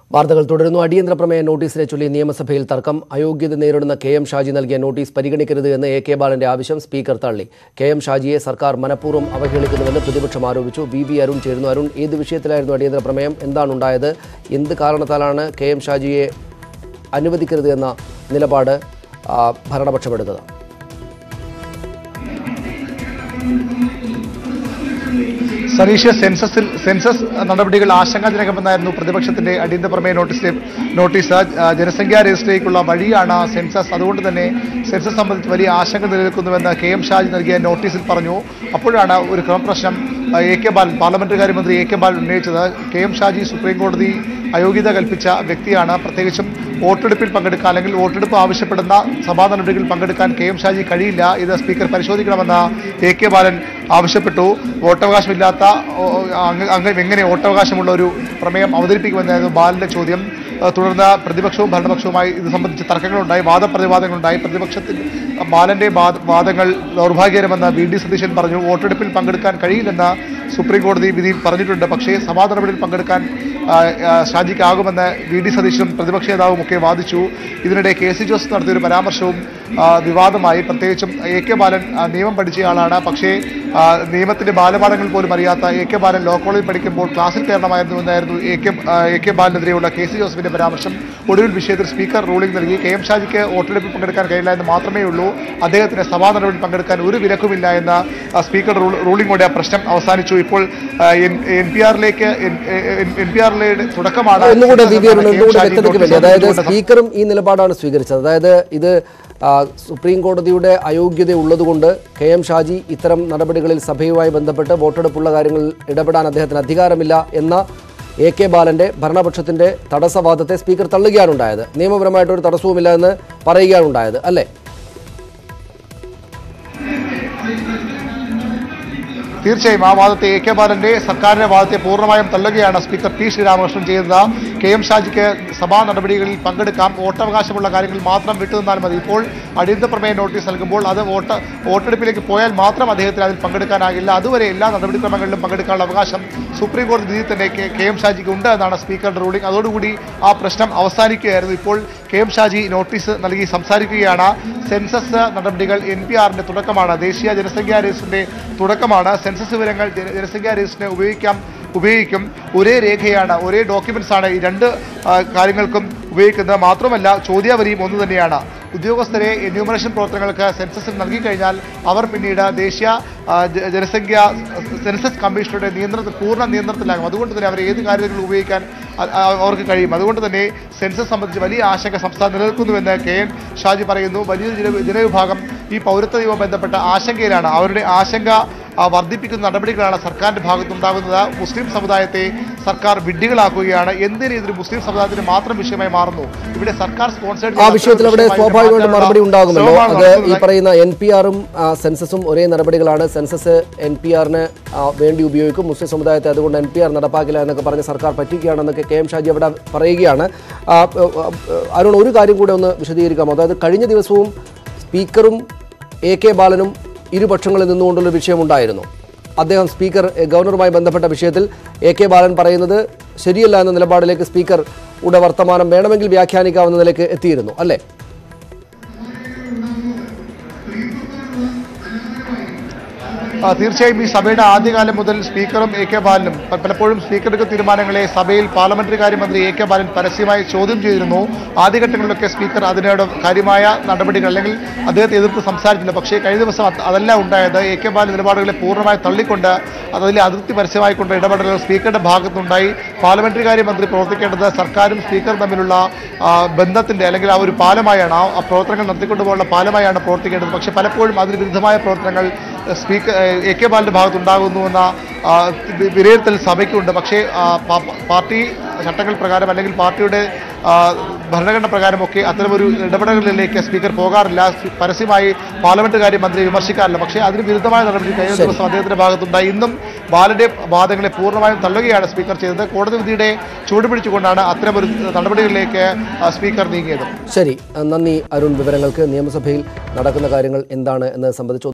വാർത്തകൾ തുടരുന്നു അടിയന്തര പ്രമേയ നോട്ടീസിനെ ചൊല്ലി നിയമസഭയിൽ തർക്കം അയോഗ്യത നേരിടുന്ന കെ എം ഷാജി നൽകിയ നോട്ടീസ് പരിഗണിക്കരുത് എന്ന് എ കെ ബാലന്റെ ആവശ്യം സ്പീക്കർ തള്ളി കെ എം ഷാജിയെ സർക്കാർ മനഃപൂർവ്വം അവഹേളിക്കുന്നുവെന്ന് പ്രതിപക്ഷം ആരോപിച്ചു വി വി അരുൺ ചേരുന്നു അരുൺ ഏത് വിഷയത്തിലായിരുന്നു അടിയന്തര പ്രമേയം എന്താണ് ഉണ്ടായത് എന്ത് കാരണത്താലാണ് കെ എം ഷാജിയെ അനുവദിക്കരുത് എന്ന നിലപാട് ആ, ഭരണപക്ഷമെടുത്തത് സനീഷ് സെൻസസിൽ സെൻസസ് നടപടികൾ ആശങ്കാജനകമെന്നായിരുന്നു പ്രതിപക്ഷത്തിന്റെ അടിയന്തര പ്രമേയ നോട്ടീസിലെ നോട്ടീസ് ആ, ജനസംഖ്യാ രജിസ്റ്ററിലേക്കുള്ള വഴിയാണ് സെൻസസ് അതുകൊണ്ട് തന്നെ സെൻസസ് സംബന്ധിച്ച് വലിയ ആശങ്ക നിലനിൽക്കുന്നുവെന്ന് കെ എം ഷാജി നൽകിയ നോട്ടീസിൽ പറഞ്ഞു അപ്പോഴാണ് ഒരു ക്രമപ്രശ്നം ആ, എ കെ ബാലൻ പാർലമെന്ററി കാര്യമന്ത്രി എ കെ ബാലൻ ഉന്നയിച്ചത് കെ എം ഷാജി സുപ്രീം കോടതി അയോഗ്യത കൽപ്പിച്ച വ്യക്തിയാണ് പ്രത്യേകിച്ചും വോട്ടെടുപ്പിൽ പങ്കെടുക്കാൻ അല്ലെങ്കിൽ വോട്ടെടുപ്പ് ആവശ്യപ്പെടുന്ന സഭാ നടപടികളിൽ പങ്കെടുക്കാൻ കെ എം ഷാജി കഴിയില്ല ഇത് സ്പീക്കർ പരിശോധിക്കണമെന്ന് എ കെ ബാലൻ ആവശ്യപ്പെട്ടു വോട്ടവകാശമില്ലാത്ത ഓ, അങ്ങ് അങ്ങ് എങ്ങനെ വോട്ടവകാശമുള്ള ഒരു പ്രമേയം അവതരിപ്പിക്കുമെന്നായിരുന്നു ബാലന്റെ ചോദ്യം ഏഹ് തുടർന്ന് പ്രതിപക്ഷവും ഭരണപക്ഷവുമായി ഇത് സംബന്ധിച്ച് തർക്കങ്ങളുണ്ടായി വാദപ്രതിവാദങ്ങളുണ്ടായി പ്രതിപക്ഷത്തിൽ ബാലന്റെ വാദ- വാദങ്ങൾ ദൗർഭാഗ്യകരമെന്ന് വി ഡി സതീശൻ പറഞ്ഞു വോട്ടെടുപ്പിൽ പങ്കെടുക്കാൻ കഴിയില്ലെന്ന് സുപ്രീം കോടതി വിധിയിൽ പറഞ്ഞിട്ടുണ്ട് പക്ഷേ സഭാ നടപടിയിൽ പങ്കെടുക്കാൻ ആ, ആ, ഷാജിക്കാകുമെന്ന് വി ഡി സതീശനും പ്രതിപക്ഷ നേതാവും ഒക്കെ വാദിച്ചു ഇതിനിടെ കെ സി ജോസഫ് നടത്തിയൊരു പരാമർശവും ആ, വിവാദമായി പ്രത്യേകിച്ചും എ കെ ബാലൻ ആ, നിയമം പഠിച്ചയാളാണ് പക്ഷേ ആ, നിയമത്തിന്റെ ബാലപാഠങ്ങൾ പോലും അറിയാത്ത എ കെ ബാലൻ ലോ കോളേജിൽ പഠിക്കുമ്പോൾ ക്ലാസ്സിൽ കയറണമായിരുന്നു എന്നായിരുന്നു എ കെ ആ, എ കെ ബാലിനെതിരെയുള്ള കെ സി ജോസഫിന്റെ പരാമർശം ഒടുവിൽ വിഷയത്തിൽ സ്പീക്കർ റൂളിംഗ് നൽകി കെ എം ഷാജിക്ക് വോട്ടെടുപ്പിൽ പങ്കെടുക്കാൻ കഴിയില്ല എന്ന് മാത്രമേ ഉള്ളൂ അദ്ദേഹത്തിന് സഭാ നടപടിയിൽ പങ്കെടുക്കാൻ ഒരു വിലക്കുമില്ല എന്ന ആ, സ്പീക്കർ റൂൾ- റൂളിംഗോടെ ആ പ്രശ്നം അവസാനിച്ചു ഇപ്പോൾ എൻ പി ആറിലേക്ക് എൻ പി ആറിലെ തുടക്കമാണ് ഒന്നുകൂടെ V V Arun K M ഒന്നുകൂടെ ഷാജി വ്യക്തതയ്ക്ക് നോട്ടീസ് വേണ്ടി അതായത് നൽകിക്കൊണ്ട് സ്പീക്കറും ഈ നിലപാടാണ് സ്വീകരിച്ചത് അതായത് ഇത് ആ, സുപ്രീം കോടതിയുടെ അയോഗ്യത ഉള്ളതുകൊണ്ട് കെ എം ഷാജി ഇത്തരം നടപടികളിൽ സഭയുമായി ബന്ധപ്പെട്ട് വോട്ടെടുപ്പുള്ള കാര്യങ്ങളിൽ ഇടപെടാൻ അദ്ദേഹത്തിന് അധികാരമില്ല എന്ന എ കെ ബാലന്റെ ഭരണപക്ഷത്തിന്റെ തടസ്സവാദത്തെ സ്പീക്കർ തള്ളുകയാണ് ഉണ്ടായത് നിയമപരമായിട്ട് ഒരു തടസ്സവുമില്ല എന്ന് പറയുകയാണ് ഉണ്ടായത് അല്ലേ തീർച്ചയായും ആ വാദത്തെ എ കെ ബാലന്റെ സർക്കാരിന്റെ വാദത്തെ പൂർണ്ണമായും തള്ളുകയാണ് സ്പീക്കർ പി ശ്രീരാമകൃഷ്ണൻ ചെയ്തത് കെ എം ഷാജിക്ക് സഭാ നടപടികളിൽ പങ്കെടുക്കാം വോട്ടവകാശമുള്ള കാര്യങ്ങൾ മാത്രം വിട്ടുനിന്നാൽ മതി ഇപ്പോൾ അടിയന്തര പ്രമേയ നോട്ടീസ് നൽകുമ്പോൾ അത് വോട്ട് വോട്ടെടുപ്പിലേക്ക് പോയാൽ മാത്രം അദ്ദേഹത്തിന് അതിൽ പങ്കെടുക്കാനാകില്ല അതുവരെ എല്ലാ നടപടിക്രമങ്ങളിലും പങ്കെടുക്കാനുള്ള അവകാശം സുപ്രീം കോടതി വിധി തന്നെ കെ കെ എം ഷാജിക്ക് ഉണ്ട് എന്നാണ് സ്പീക്കറുടെ റൂളിംഗ് അതോടുകൂടി ആ പ്രശ്നം അവസാനിക്കുകയായിരുന്നു ഇപ്പോൾ കെ എം ഷാജി നോട്ടീസ് നൽകി സംസാരിക്കുകയാണ് സെൻസസ് നടപടികൾ എൻ പി ആറിന്റെ തുടക്കമാണ് ദേശീയ ജനസംഖ്യാ രജിസ്റ്ററിന്റെ തുടക്കമാണ് സെൻസസ് വിവരങ്ങൾ ജന- ജനസംഖ്യാ രജിസ്റ്ററിനെ ഉപയോഗിക്കാം ഉപയോഗിക്കും ഒരേ രേഖയാണ് ഒരേ ഡോക്യുമെന്റ്സ് ആണ് ഈ രണ്ട് ആ, കാര്യങ്ങൾക്കും ഉപയോഗിക്കുന്നത് മാത്രമല്ല ചോദ്യാവലിയും ഒന്ന് തന്നെയാണ് ഉദ്യോഗസ്ഥരെ എന്യൂമറേഷൻ പ്രവർത്തനങ്ങൾക്ക് സെൻസസിൽ നൽകിക്കഴിഞ്ഞാൽ അവർ പിന്നീട് ദേശീയ ആ, ജ- ജനസംഖ്യ സെൻസസ് കമ്മീഷണറുടെ നിയന്ത്രണത്തിൽ പൂർണ്ണ നിയന്ത്രണത്തിലാകും അതുകൊണ്ട് തന്നെ അവർ ഏത് കാര്യങ്ങളും ഉപയോഗിക്കാൻ അ- അ- അവർക്ക് കഴിയും അതുകൊണ്ട് തന്നെ സെൻസസ് സംബന്ധിച്ച് വലിയ ആശങ്ക സംസ്ഥാനം നിലനിൽക്കുന്നുവെന്ന് കെ എൻ ഷാജി പറയുന്നു വലിയൊരു ജന ജനവിഭാഗം ഈ പൗരത്വ നിയമം ബന്ധപ്പെട്ട ആശങ്കയിലാണ് അവരുടെ ആശങ്ക ആ, വർദ്ധിപ്പിക്കുന്ന നടപടികളാണ് സർക്കാരിന്റെ ഭാഗത്തുണ്ടാകുന്നത് മുസ്ലിം സമുദായത്തെ സർക്കാർ വിഡ്ഢികളാക്കുകയാണ് എന്തിന് ഇതൊരു മുസ്ലിം സമുദായത്തിന് മാത്രം വിഷയമായി മാറുന്നു ഇവിടെ സർക്കാർ സ്പോൺസേഡ് ആ വിഷയത്തിൽ അവിടെ സ്വാഭാവികമായിട്ടും മറുപടി ഉണ്ടാകുമല്ലോ അത് ഈ പറയുന്ന എൻ പി ആറും സെൻസസും ഒരേ നടപടികളാണ് സെൻസസ് എൻ പി ആറിന് വേണ്ടി ഉപയോഗിക്കും മുസ്ലിം സമുദായത്തെ അതുകൊണ്ട് എൻ പി ആർ നടപ്പാക്കില്ല എന്നൊക്കെ പറഞ്ഞ് സർക്കാർ പറ്റിക്കുകയാണെന്നൊക്കെ കെ എം ഷാജി അവിടെ പറയുകയാണ് ആ, ആ, ആ, അരുൺ ഒരു കാര്യം കൂടെ ഒന്ന് വിശദീകരിക്കാമോ അതായത് കഴിഞ്ഞ ദിവസവും സ്പീക്കറും എ കെ ബാലനും ഇരുപക്ഷങ്ങളിൽ നിന്നുകൊണ്ടുള്ള വിഷയമുണ്ടായിരുന്നു അദ്ദേഹം സ്പീക്കർ എ, ഗവർണറുമായി ബന്ധപ്പെട്ട വിഷയത്തിൽ എ കെ ബാലൻ പറയുന്നത് ശരിയല്ല എന്ന നിലപാടിലേക്ക് സ്പീക്കർ ഉടെ വർത്തമാനം വേണമെങ്കിൽ വ്യാഖ്യാനിക്കാവുന്ന നിലയ്ക്ക് എത്തിയിരുന്നു അല്ലേ ആ, തീർച്ചയായും ഈ സഭയുടെ ആദ്യകാലം മുതൽ സ്പീക്കറും എ കെ ബാലനും പ- പലപ്പോഴും സ്പീക്കറുടെ തീരുമാനങ്ങളെ സഭയിൽ പാർലമെന്ററി കാര്യമന്ത്രി എ കെ ബാലൻ പരസ്യമായി ചോദ്യം ചെയ്തിരുന്നു ആദ്യഘട്ടങ്ങളിലൊക്കെ സ്പീക്കർ അതിനോട് കാര്യമായ നടപടികൾ അല്ലെങ്കിൽ അദ്ദേഹത്തെ എതിർത്ത് സംസാരിച്ചില്ല പക്ഷേ കഴിഞ്ഞ ദിവസം അത് അതല്ല ഉണ്ടായത് എ കെ ബാലൻ നിലപാടുകളെ പൂർണ്ണമായി തള്ളിക്കൊണ്ട് അതിലെ അതിർത്തി പരസ്യമായിക്കൊണ്ട് ഇടപെടലുകൾ സ്പീക്കറുടെ ഭാഗത്തുനിന്നുണ്ടായി പാർലമെന്ററി കാര്യമന്ത്രി പ്രവർത്തിക്കേണ്ടത് സർക്കാരും സ്പീക്കറും തമ്മിലുള്ള ആ, ബന്ധത്തിന്റെ അല്ലെങ്കിൽ ആ ഒരു പാലമായാണ് ആ ആ പ്രവർത്തനങ്ങൾ നടത്തിക്കൊണ്ടുപോകുന്ന പാലമായാണ് പ്രവർത്തിക്കേണ്ടത് പക്ഷേ പലപ്പോഴും അതിന് വിരുദ്ധമായ പ്രവർത്തനങ്ങൾ സ്പീക്കർ എ കെ ബാലിന്റെ ഭാഗത്തുണ്ടാകുന്നുവെന്ന ആ, വി- വിലയിരുത്തൽ സഭയ്ക്കുണ്ട് പക്ഷേ ആ, പാ- പാർട്ടി ചട്ടങ്ങൾ പ്രകാരം അല്ലെങ്കിൽ പാർട്ടിയുടെ ആ, ഭരണഘടന പ്രകാരമൊക്കെ അത്തരമൊരു ഇടപെടലുകളിലേക്ക് സ്പീക്കർ പോകാറില്ല സ്പീ- പരസ്യമായി പാർലമെന്റ് കാര്യ മന്ത്രി വിമർശിക്കാറില്ല പക്ഷേ അതിന് വിരുദ്ധമായ നടപടി കഴിഞ്ഞ ദിവസം അദ്ദേഹത്തിന്റെ ഭാഗത്തുണ്ടായി ഇന്നും ബാലന്റെ വാദങ്ങളെ പൂർണ്ണമായും തള്ളുകയാണ് സ്പീക്കർ ചെയ്തത് കോടതി വിധിയുടെ ചൂടുപിടിച്ചുകൊണ്ടാണ് അത്തരമൊരു നടപടികളിലേക്ക് ആ, സ്പീക്കർ നീങ്ങിയത് ശരി നന്ദി അരുൺ വിവരങ്ങൾക്ക് നിയമസഭയിൽ നടക്കുന്ന കാര്യങ്ങൾ എന്താണ് എന്ന് സംബന്ധിച്ച്